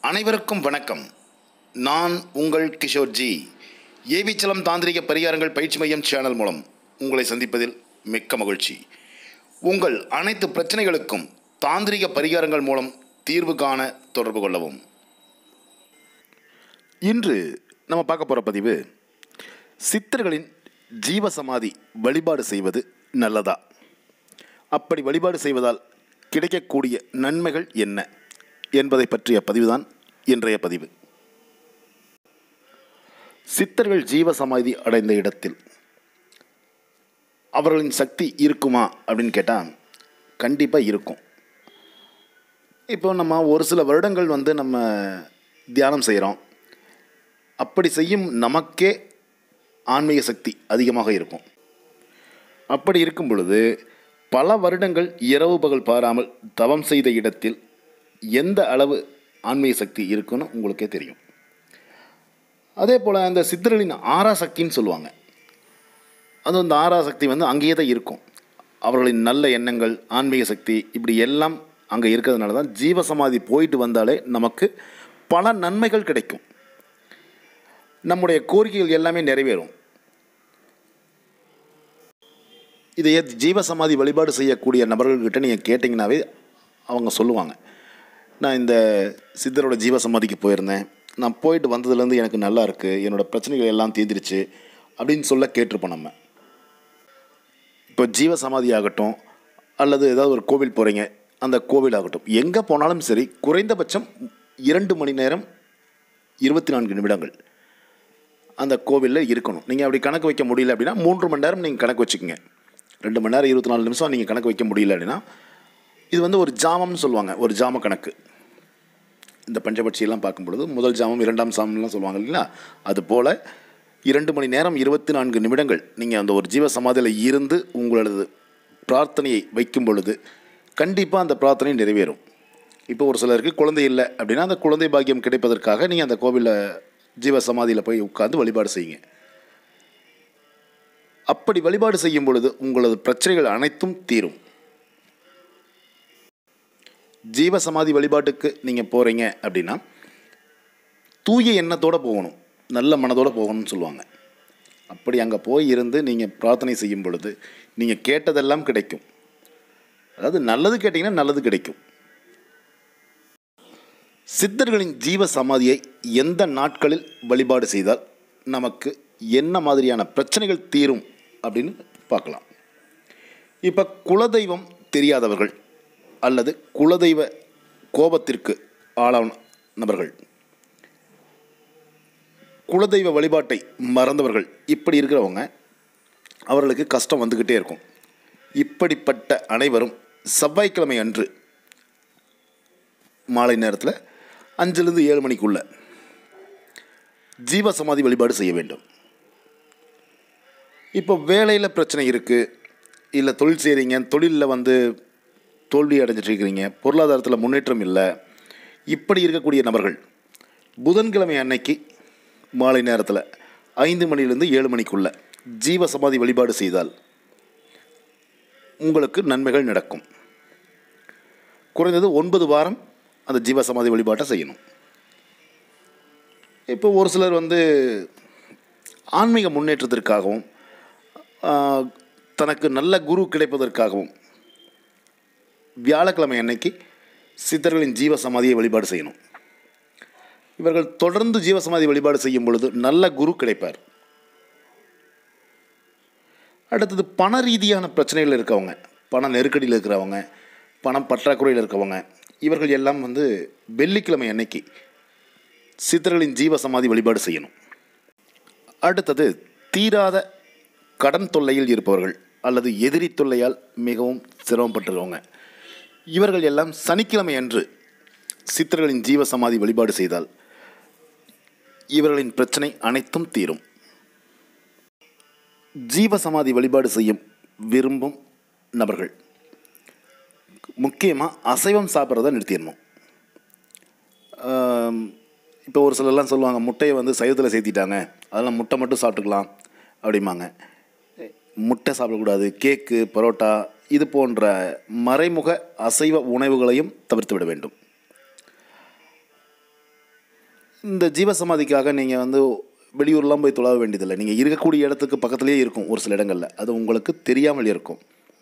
அனைவருக்கும் வணக்கம் நான் உங்கள் கிஷோர்ஜி ஏவிச்சலம் தாந்திரிக பரிகாரங்கள் பயிற்சி மையம் சேனல் மூலம் உங்களை சந்திப்பதில் மிக்க மகிழ்ச்சி உங்கள் அனைத்து பிரச்சனைகளுக்கும் தாந்திரிக பரிகாரங்கள் மூலம் தீர்வு காண தொடர்பு கொள்ளவும் இன்று நம்ம பார்க்க போகிற பதிவு சித்தர்களின் ஜீவசமாதி வழிபாடு செய்வது நல்லதா அப்படி வழிபாடு செய்வதால் கிடைக்கக்கூடிய நன்மைகள் என்ன என்பதை பற்றிய பதிவுதான் இன்றைய பதிவு சித்தர்கள் ஜீவசமாதி அடைந்த இடத்தில் அவர்களின் சக்தி இருக்குமா அப்படின்னு கேட்டால் கண்டிப்பாக இருக்கும் இப்போ நம்ம ஒரு சில வருடங்கள் வந்து நம்ம தியானம் செய்கிறோம் அப்படி செய்யும் நமக்கே ஆன்மீக சக்தி அதிகமாக இருக்கும் அப்படி இருக்கும் பொழுது பல வருடங்கள் இரவு பகல் பாராமல் தவம் செய்த இடத்தில் எந்த அளவு ஆன்மீக சக்தி இருக்குன்னு உங்களுக்கே தெரியும் அதே போல் அந்த சித்தர்களின் ஆராசக்தின்னு சொல்லுவாங்க அது அந்த ஆராசக்தி வந்து அங்கேயே தான் இருக்கும் அவர்களின் நல்ல எண்ணங்கள் ஆன்மீக சக்தி இப்படி எல்லாம் அங்கே இருக்கிறதுனால தான் ஜீவசமாதி போயிட்டு வந்தாலே நமக்கு பல நன்மைகள் கிடைக்கும் நம்முடைய கோரிக்கைகள் எல்லாமே நிறைவேறும் இதையே ஜீவசமாதி வழிபாடு செய்யக்கூடிய நபர்கள்கிட்ட நீங்கள் கேட்டிங்கனாவே அவங்க சொல்லுவாங்க நான் இந்த சித்தரோட ஜீவசமாதிக்கு போயிருந்தேன் நான் போயிட்டு வந்ததுலேருந்து எனக்கு நல்லா இருக்குது என்னோடய பிரச்சனைகள் எல்லாம் தீர்ந்துருச்சு அப்படின்னு சொல்ல கேட்டிருப்போம் நம்ம இப்போ ஜீவசமாதி ஆகட்டும் அல்லது ஏதாவது ஒரு கோவில் போகிறீங்க அந்த கோவில் ஆகட்டும் எங்கே போனாலும் சரி குறைந்தபட்சம் இரண்டு மணி நேரம் இருபத்தி நான்கு நிமிடங்கள் அந்த கோவிலில் இருக்கணும் நீங்கள் அப்படி கணக்கு வைக்க முடியல அப்படின்னா மூன்று மணி நேரம் நீங்கள் கணக்கு வச்சுக்கோங்க ரெண்டு மணி நேரம் இருபத்தி நாலு நிமிஷம் நீங்கள் கணக்கு வைக்க முடியல அப்படின்னா இது வந்து ஒரு ஜாமம்னு சொல்லுவாங்க ஒரு ஜாம கணக்கு இந்த பஞ்சபட்சியெல்லாம் பார்க்கும் பொழுது முதல் ஜாமம் இரண்டாம் சாமம்லாம் சொல்லுவாங்க இல்லைங்களா அது போல் இரண்டு மணி நேரம் இருபத்தி நான்கு நிமிடங்கள் நீங்கள் அந்த ஒரு ஜீவ சமாதியில் இருந்து உங்களது பிரார்த்தனையை வைக்கும் பொழுது கண்டிப்பாக அந்த பிரார்த்தனை நிறைவேறும் இப்போ ஒரு சிலருக்கு குழந்தை இல்லை அப்படின்னா அந்த குழந்தை பாக்கியம் கிடைப்பதற்காக நீங்கள் அந்த கோவிலில் ஜீவ சமாதியில் போய் உட்கார்ந்து வழிபாடு செய்யுங்க அப்படி வழிபாடு செய்யும் பொழுது உங்களது பிரச்சனைகள் அனைத்தும் தீரும் ஜீவ சமாதி வழிபாட்டுக்கு நீங்கள் போகிறீங்க அப்படின்னா தூய எண்ணத்தோடு போகணும் நல்ல மனதோடு போகணும்னு சொல்லுவாங்க அப்படி அங்கே போய் இருந்து நீங்கள் பிரார்த்தனை செய்யும் பொழுது நீங்கள் கேட்டதெல்லாம் கிடைக்கும் அதாவது நல்லது கேட்டிங்கன்னா நல்லது கிடைக்கும் சித்தர்களின் ஜீவ சமாதியை எந்த நாட்களில் வழிபாடு செய்தால் நமக்கு என்ன மாதிரியான பிரச்சனைகள் தீரும் அப்படின்னு பார்க்கலாம் இப்போ குலதெய்வம் தெரியாதவர்கள் அல்லது குலதெய்வ கோபத்திற்கு ஆளான நபர்கள் குலதெய்வ வழிபாட்டை மறந்தவர்கள் இப்படி இருக்கிறவங்க அவர்களுக்கு கஷ்டம் வந்துக்கிட்டே இருக்கும் இப்படிப்பட்ட அனைவரும் செவ்வாய்க்கிழமை அன்று மாலை நேரத்தில் அஞ்சுலேருந்து ஏழு மணிக்குள்ள ஜீவசமாதி வழிபாடு செய்ய வேண்டும் இப்போ வேலையில் பிரச்சனை இருக்குது இல்லை தொழில் செய்கிறீங்க தொழிலில் வந்து தோல்வி அடைஞ்சிட்டு இருக்கிறீங்க பொருளாதாரத்தில் முன்னேற்றம் இல்லை இப்படி இருக்கக்கூடிய நபர்கள் புதன்கிழமை அன்னைக்கு மாலை நேரத்தில் ஐந்து மணிலேருந்து ஏழு மணிக்குள்ள ஜீவசமாதி வழிபாடு செய்தால் உங்களுக்கு நன்மைகள் நடக்கும் குறைந்தது ஒன்பது வாரம் அந்த ஜீவசமாதி வழிபாட்டை செய்யணும் இப்போ ஒரு சிலர் வந்து ஆன்மீக முன்னேற்றத்திற்காகவும் ஆஹ், தனக்கு நல்ல குரு கிடைப்பதற்காகவும் வியாழக்கிழமை அன்னைக்கு சித்தர்களின் ஜீவசமாதியை வழிபாடு செய்யணும் இவர்கள் தொடர்ந்து ஜீவசமாதி வழிபாடு செய்யும் பொழுது நல்ல குரு கிடைப்பார் அடுத்தது பண ரீதியான பிரச்சனைகள் இருக்கவங்க பண நெருக்கடியில் இருக்கிறவங்க பணம் பற்றாக்குறையில் இருக்கவங்க இவர்கள் எல்லாம் வந்து வெள்ளிக்கிழமை அன்னைக்கு சித்தர்களின் ஜீவசமாதி வழிபாடு செய்யணும் அடுத்தது தீராத கடன் தொல்லையில் இருப்பவர்கள் அல்லது எதிரி தொல்லையால் மிகவும் சிரமப்பட்டிருக்கவங்க இவர்கள் எல்லாம் சனிக்கிழமை அன்று சித்தர்களின் ஜீவசமாதி வழிபாடு செய்தால் இவர்களின் பிரச்சனை அனைத்தும் தீரும் ஜீவசமாதி வழிபாடு செய்யும் விரும்பும் நபர்கள் முக்கியமாக அசைவம் சாப்பிட்றத நிறுத்திடணும் ஆம், இப்போ ஒரு சிலர்லாம் சொல்லுவாங்க முட்டையை வந்து சைவத்தில் சேர்த்திட்டாங்க அதெல்லாம் முட்டை மட்டும் சாப்பிட்டுக்கலாம் அப்படிம்பாங்க முட்டை சாப்பிடக்கூடாது கேக்கு பரோட்டா இது போன்ற மறைமுக அசைவ உணவுகளையும் தவிர்த்து விட வேண்டும் இந்த ஜீவசமாதிக்காக நீங்கள் வந்து வெளியூர்லாம் போய் தொழ வேண்டியதில்லை நீங்கள் இருக்கக்கூடிய இடத்துக்கு பக்கத்துலேயே இருக்கும் ஒரு சில இடங்களில் அது உங்களுக்கு தெரியாமல் இருக்கும்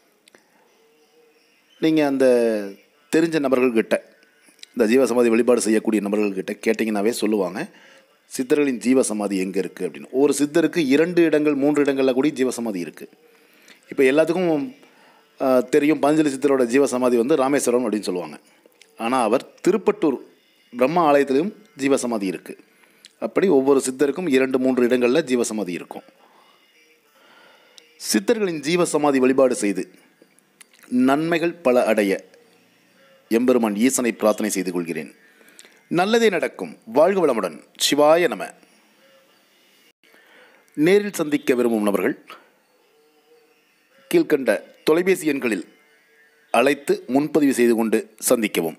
நீங்கள் அந்த தெரிஞ்ச நபர்கள்கிட்ட இந்த ஜீவசமாதி வழிபாடு செய்யக்கூடிய நபர்கள்கிட்ட கேட்டிங்கனாவே சொல்லுவாங்க சித்தர்களின் ஜீவசமாதி எங்கே இருக்குது அப்படின்னு ஒரு சித்தருக்கு இரண்டு இடங்கள் மூன்று இடங்களில் கூட ஜீவசமாதி இருக்குது இப்போ எல்லாத்துக்கும் ஆ, தெரியும் பஞ்சலி சித்தரோட ஜீவசமாதி வந்து ராமேஸ்வரம் அப்படின்னு சொல்லுவாங்க ஆனால் அவர் திருப்பட்டூர் பிரம்ம ஆலயத்திலும் ஜீவசமாதி இருக்குது அப்படி ஒவ்வொரு சித்தருக்கும் இரண்டு மூன்று இடங்களில் ஜீவசமாதி இருக்கும் சித்தர்களின் ஜீவசமாதி வழிபாடு செய்து நன்மைகள் பல அடைய எம்பெருமான் ஈசனை பிரார்த்தனை செய்து கொள்கிறேன் நல்லதே நடக்கும் வாழ்க வளமுடன் சிவாய நம நேரில் சந்திக்க விரும்பும் நபர்கள் கீழ்கண்ட தொலைபேசி எண்களில் அழைத்து முன்பதிவு செய்து கொண்டு சந்திக்கவும்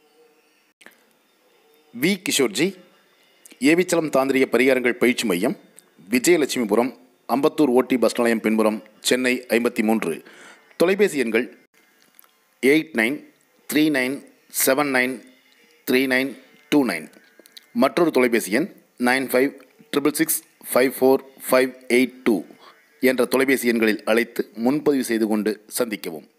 வி கிஷோர்ஜி ஏவிச்சலம் தாந்திரிக பரிகாரங்கள் பயிற்சி மையம் விஜயலட்சுமிபுரம் அம்பத்தூர் ஓட்டி பஸ் நிலையம் பின்புறம் சென்னை ஐம்பத்தி மூன்று தொலைபேசி எண்கள் eight nine three nine seven nine three nine two nine மற்றொரு தொலைபேசி எண் nine five triple six five four five eight two என்ற தொலைபேசி எண்களில் அழைத்து முன்பதிவு செய்து கொண்டு சந்திக்கவும்